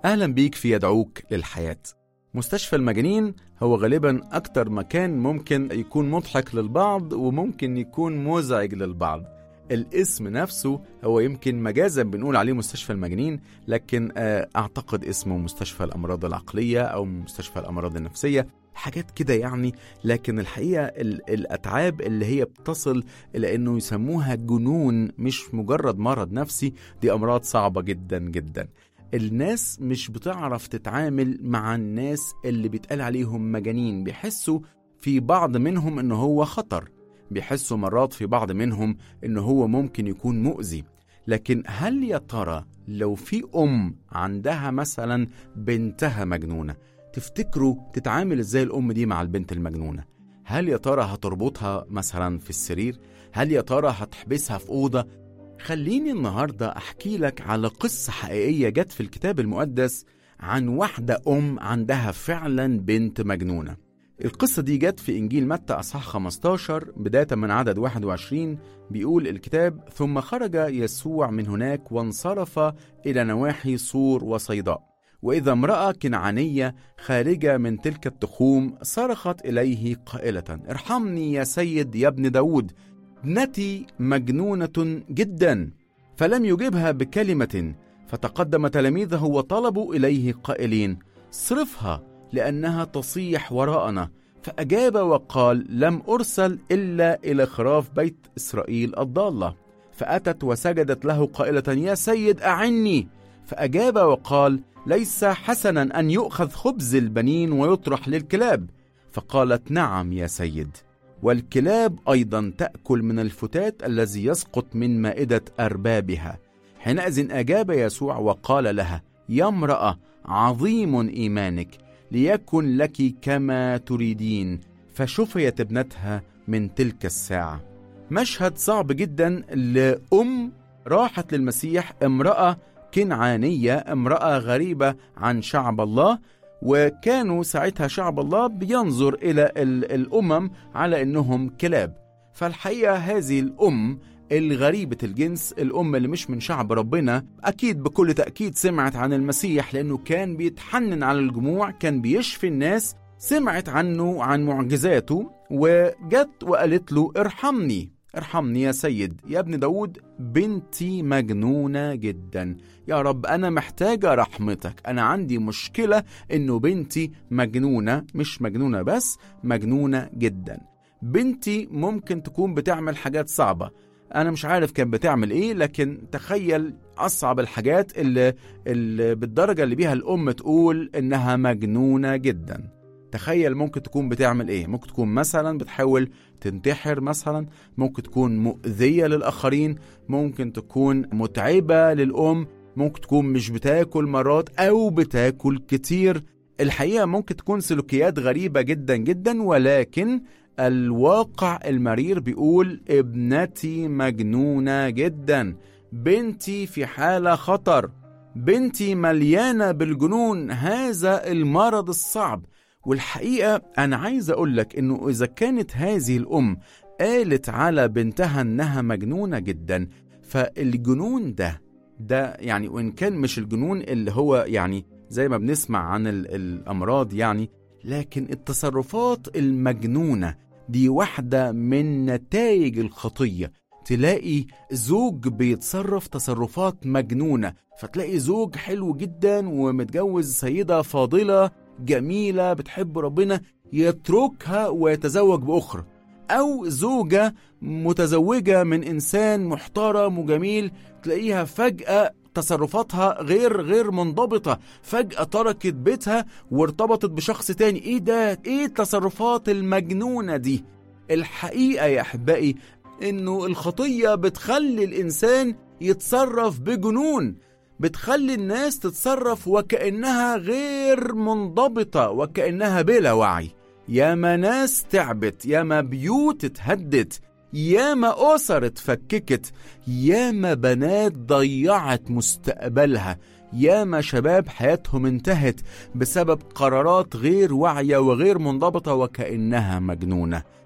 أهلا بيك في يدعوك للحياة مستشفى المجانين هو غالبا أكتر مكان ممكن يكون مضحك للبعض وممكن يكون مزعج للبعض الاسم نفسه هو يمكن مجازا بنقول عليه مستشفى المجانين لكن آه، أعتقد اسمه مستشفى الأمراض العقلية أو مستشفى الأمراض النفسية حاجات كده يعني لكن الحقيقة ال- الأتعاب اللي هي بتصل إلى أنه يسموها جنون مش مجرد مرض نفسي دي أمراض صعبة جدا جدا الناس مش بتعرف تتعامل مع الناس اللي بيتقال عليهم مجانين بيحسوا في بعض منهم إن هو خطر بيحسوا مرات في بعض منهم إن هو ممكن يكون مؤذي لكن هل يا ترى لو في أم عندها مثلا بنتها مجنونة تفتكروا تتعامل ازاي الأم دي مع البنت المجنونة هل يا ترى هتربطها مثلا في السرير هل يا ترى هتحبسها في أوضة خليني النهاردة أحكي لك على قصة حقيقية جت في الكتاب المقدس عن واحدة أم عندها فعلا بنت مجنونة القصة دي جت في إنجيل متى أصحاح 15 بداية من عدد 21 بيقول الكتاب ثم خرج يسوع من هناك وانصرف إلى نواحي صور وصيداء وإذا امرأة كنعانية خارجة من تلك التخوم صرخت إليه قائلة ارحمني يا سيد يا ابن داود ابنتي مجنونة جدا فلم يجبها بكلمة فتقدم تلاميذه وطلبوا إليه قائلين صرفها لأنها تصيح وراءنا فأجاب وقال لم أرسل إلا إلى خراف بيت إسرائيل الضالة فأتت وسجدت له قائلة يا سيد أعني فأجاب وقال ليس حسنا أن يؤخذ خبز البنين ويطرح للكلاب فقالت نعم يا سيد والكلاب أيضا تأكل من الفتات الذي يسقط من مائدة أربابها حينئذ أجاب يسوع وقال لها يا امرأة عظيم إيمانك ليكن لك كما تريدين فشفيت ابنتها من تلك الساعة مشهد صعب جدا لأم راحت للمسيح امرأة كنعانية امرأة غريبة عن شعب الله وكانوا ساعتها شعب الله بينظر إلى ال- الأمم على أنهم كلاب فالحقيقة هذه الأم الغريبة الجنس الأم اللي مش من شعب ربنا أكيد بكل تأكيد سمعت عن المسيح لأنه كان بيتحنن على الجموع كان بيشفي الناس سمعت عنه عن معجزاته وجت وقالت له ارحمني ارحمني يا سيد يا ابن داود بنتي مجنونة جدا يا رب أنا محتاجة رحمتك أنا عندي مشكلة إنه بنتي مجنونة مش مجنونة بس مجنونة جدا بنتي ممكن تكون بتعمل حاجات صعبة أنا مش عارف كانت بتعمل إيه لكن تخيل أصعب الحاجات اللي, اللي بالدرجة اللي بيها الأم تقول إنها مجنونة جدا تخيل ممكن تكون بتعمل إيه ممكن تكون مثلا بتحاول تنتحر مثلا ممكن تكون مؤذية للآخرين ممكن تكون متعبة للأم ممكن تكون مش بتاكل مرات أو بتاكل كتير الحقيقة ممكن تكون سلوكيات غريبة جدا جدا ولكن الواقع المرير بيقول ابنتي مجنونة جدا بنتي في حالة خطر بنتي مليانة بالجنون هذا المرض الصعب والحقيقة أنا عايز أقولك إنه إذا كانت هذه الأم قالت على بنتها إنها مجنونة جدا فالجنون ده ده يعني وإن كان مش الجنون اللي هو يعني زي ما بنسمع عن ال- الأمراض يعني لكن التصرفات المجنونة دي واحدة من نتائج الخطية تلاقي زوج بيتصرف تصرفات مجنونة فتلاقي زوج حلو جدا ومتجوز سيدة فاضلة جميلة بتحب ربنا يتركها ويتزوج بأخرى أو زوجة متزوجة من إنسان محترم وجميل تلاقيها فجأة تصرفاتها غير غير منضبطة فجأة تركت بيتها وارتبطت بشخص تاني ايه ده ايه التصرفات المجنونة دي الحقيقة يا أحبائي إنه الخطية بتخلي الإنسان يتصرف بجنون بتخلي الناس تتصرف وكأنها غير منضبطة وكأنها بلا وعي ياما ناس تعبت ياما بيوت اتهدت ياما أسر اتفككت ياما بنات ضيعت مستقبلها ياما شباب حياتهم انتهت بسبب قرارات غير واعية وغير منضبطة وكأنها مجنونة